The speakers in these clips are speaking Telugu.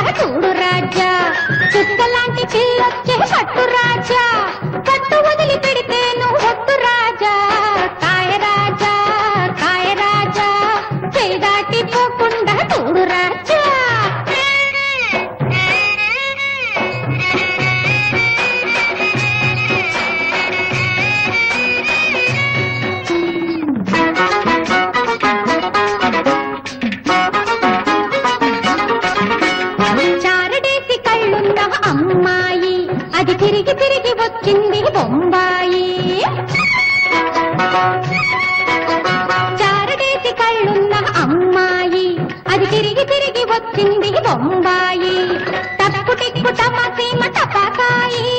చూడు రాజా చుక్కలాంటి పిల్లొచ్చే పట్టు రాజా పట్టు వదిలి పెడితే నువ్వు ఒట్టు రాజా కాయ రాజా కాయ రాజా చేయి దాటి పోకుండా చూడు రాజా చారడేసి కళ్ళున్న అమ్మాయి అది తిరిగి తిరిగి వచ్చింది బొంబాయి చారడేసి కళ్ళున్న అమ్మాయి అది తిరిగి తిరిగి వచ్చింది బొంబాయి తప్పు టిక్కు తమసీమ టపాకాయి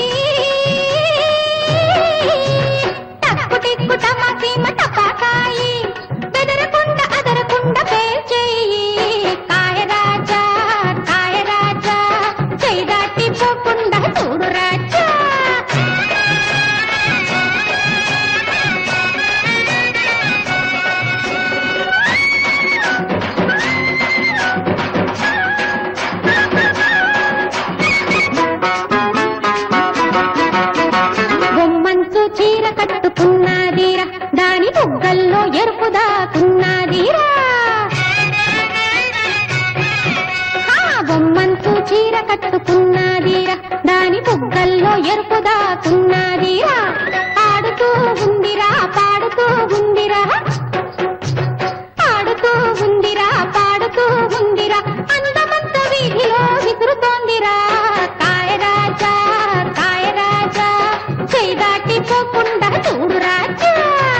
తప్పు టిక్కు తమసీమ టపాకాయి బెదరకుండా అదరకుండా పేల్చేయి కాయ రాజా కాయ రాజా చేయి దాటి పోకుండా చూడు రాజా బొమ్మంచు చీర కట్టుకున్నదిరా దాని బుగ్గల్లో ఎరుపు దాకున్నదిరా ఆ బొమ్మంచు చీర కట్టుకున్నదిరా దాని బుగ్గల్లో ఎరుపు దాకున్నదిరా ఆడుతూ ఉందిరా పాడుతూ ఉందిరా ఆడుతూ ఉందిరా పాడుతూ ఉందిరా అందమంత వీధిలో విసురుతోందిరా కాయ రాజా కాయ రాజా చేయి దాటి పోకుండా చూడు రాజా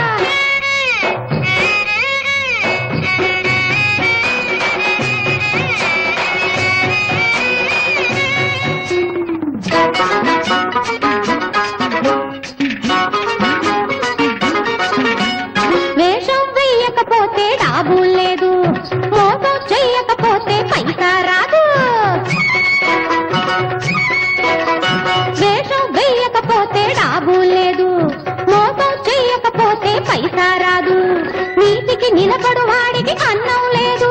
వేషం వెయ్యకపోతే డాబు లేదు మోసం చెయ్యకపోతే పైసా రాదు వేషం వెయ్యకపోతే డాబు లేదు మోసం చెయ్యకపోతే పైసా రాదు నీతికి నిలబడు వాడికి అన్నం లేదు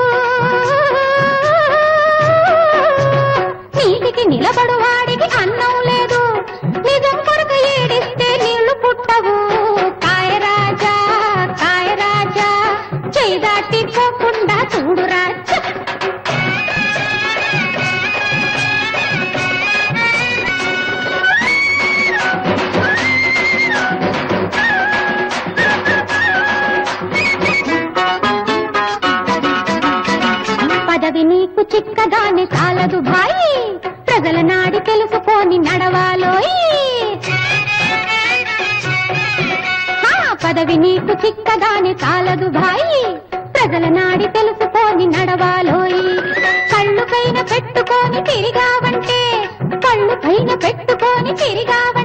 నీతికి నిలబడు వాడికి అన్నం లేదు నిజం కొరకు ఏడిస్తే నీళ్లు పుట్టవు కాయ రాజా కాయ రాజా చేయి దాటి పోకుండా చూడు రాజా పదవి నీకు చిక్కగానే చాలదు భాయి ప్రజల నాడి తెలుసుకొని నడవాలోయి ఆ పదవి నీకు చిక్కగానే చాలదు భాయి ప్రజల నాడి తెలుసుకొని నడవాలోయి కళ్ళు పైన పెట్టుకొని తిరిగావంటే కళ్ళు పైన పెట్టుకొని తిరిగావంటే